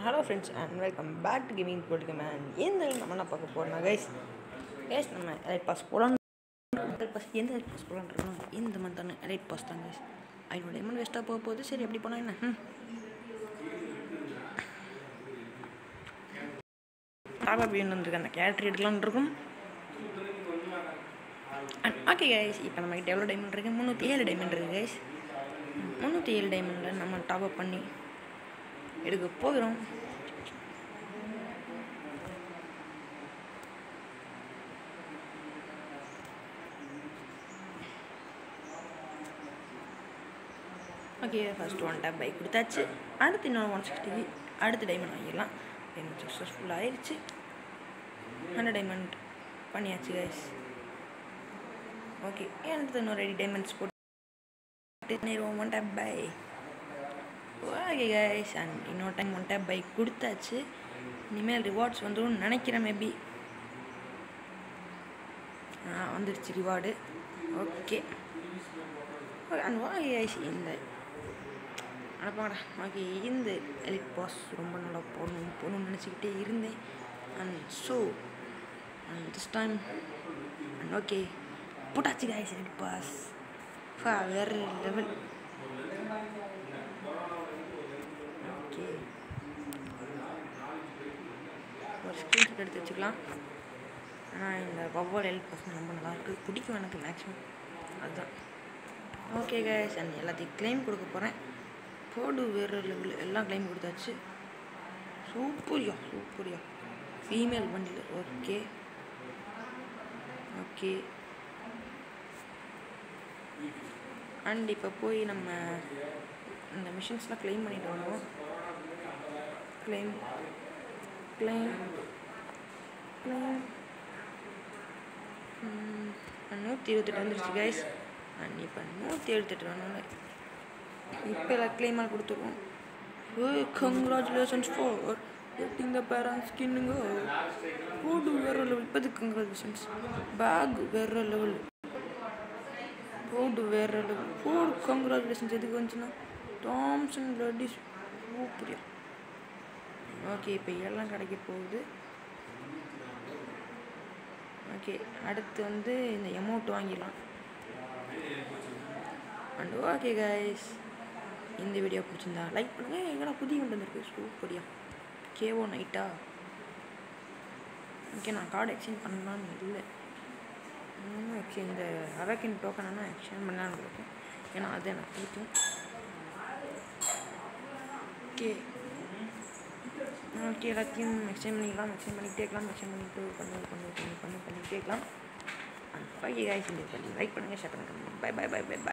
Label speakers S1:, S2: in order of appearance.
S1: hello friends and welcome back to gaming போட்டுக்க man எந்த நம்ம என்ன பார்க்க போகிறோம் கைஸ் கைஸ் நம்ம எலைட் பாஸ் போகலாம் எலைட் பாஸ் எந்த எலைட் பாஸ் போகலான்னு இருக்கணும் இந்த மந்த் தானே எலைட் பாஸ் தான் கைஸ் ஐநூறு டைமண்ட் வேஸ்ட்டாக போக போகுது சரி எப்படி போனால் என்ன ம் டாப் அப் வந்துருக்கு அந்த கேரக்டர் எடுக்கலாம்னு இருக்கும் அண்ட் ஓகே கைஸ் இப்போ நம்மகிட்ட எவ்வளோ டைமண்ட் இருக்குது முந்நூற்றி ஏழு டைமண்ட் இருக்குது கைஸ் முந்நூற்றி ஏழு டைமண்டில் நம்ம டாப் அப் பண்ணி எடுக்க போகிறோம் ஓகே ஃபஸ்ட் ஒன் டேப் பைக் கொடுத்தாச்சு அடுத்து இன்னொரு ஒன் சிக்ஸ்டிக்கு அடுத்து டைமண்ட் வாங்கிடலாம் டைமண்ட் சக்ஸஸ்ஃபுல் ஆயிடுச்சு ஹண்ட்ரட் டைமண்ட் பண்ணியாச்சு கைஸ் ஓகே அடுத்து இன்னொரு ரெடி டைமண்ட்ஸ் போட்டு பண்ணிடுவோம் one tap buy okay guys and இன்னொரு டைம் ஒன் டேப் பைக் கொடுத்தாச்சு இனிமேல் ரிவார்ட்ஸ் வந்துடும் நினைக்கிறேன் மேபி ஆ வந்துடுச்சு reward okay and okay guys இந்த அனுப்பாங்கடா ஓகே இந்த எலிட் பாஸ் ரொம்ப நல்லா போடணும் போகணும்னு நினச்சிக்கிட்டே இருந்தேன் and so and this time and okay போட்டாச்சு கைஸ் எலிட் பாஸ் ஃபா வேறு லெவல் ஓகே ஒரு ஸ்க்ரீன்ஷாட் எடுத்து வச்சுக்கலாம் ஆனால் இந்த வவ்வால் எலிட் பாஸ் ரொம்ப நல்லாயிருக்கு பிடிக்கும் எனக்கு மேக்ஸிமம் அதுதான் ஓகே கைஸ் அண்ட் எல்லாத்தையும் கிளைம் கொடுக்க போகிறேன் போடு வேறு லெவல் எல்லாம் கிளைம் கொடுத்தாச்சு சூப்பர்யா சூப்பர்யா ஃபீமேல் வண்டியில் ஓகே ஓகே அண்ட் இப்போ போய் நம்ம இந்த மிஷின்ஸ்லாம் கிளைம் பண்ணிட்டு வந்தோம் கிளைம் கிளைம் கிளைம் நூற்றி இருபத்தெட்டு வந்துருச்சு கைஸ் அண்ட் இப்போ நூற்றி எழுபத்தெட்டு வேணும்ல இப்போ எல்லாம் கிளைமாக கொடுத்துருவோம் ஓய் congratulations for getting the parent ஸ்கின்னுங்க போடு வேற லெவல் இப்போது கங்க்ராச்சுலேஷன்ஸ் பேக் வேற லெவல் போடு வேற லெவல் போடு கங்க்ராச்சுலேஷன்ஸ் எதுக்கு வந்துச்சுன்னா டாம்சன் பிளட்டி சூப்பரியா ஓகே இப்போ எல்லாம் கிடைக்க போகுது ஓகே அடுத்து வந்து இந்த எமௌண்ட் வாங்கிடலாம் அண்ட் ஓகே கைஸ் இந்த வீடியோ பிடிச்சிருந்தா லைக் பண்ணுங்கள் எங்கடா புதிய கொண்டு வந்திருக்கு சூப்பரியா கேவோ நைட்டா ஓகே நான் கார்டு எக்ஸ்சேஞ்ச் பண்ணலான்னு இல்லை எக்ஸ்சேஞ்ச் இந்த அரக்கின் டோக்கன் ஆனால் எக்ஸ்சேஞ்ச் பண்ணலான்னு இருக்கேன் ஏன்னா அது எனக்கு பிடிக்கும் ஓகே ஓகே எல்லாத்தையும் எக்ஸ்சேஞ்ச் பண்ணிக்கலாம் எக்ஸ்சேஞ்ச் பண்ணிக்கிட்டே இருக்கலாம் எக்ஸ்சேஞ்ச் பண்ணிட்டு பண்ணி பண்ணி பண்ணி பண்ணி பண்ணிக்கிட்டே இருக்கலாம் அண்ட் ஓகே காய்ச்சி இந்த பண்ணி லைக் பண்ணுங்கள் ஷேர் பண்ணுங்கள் bye bye bye bye by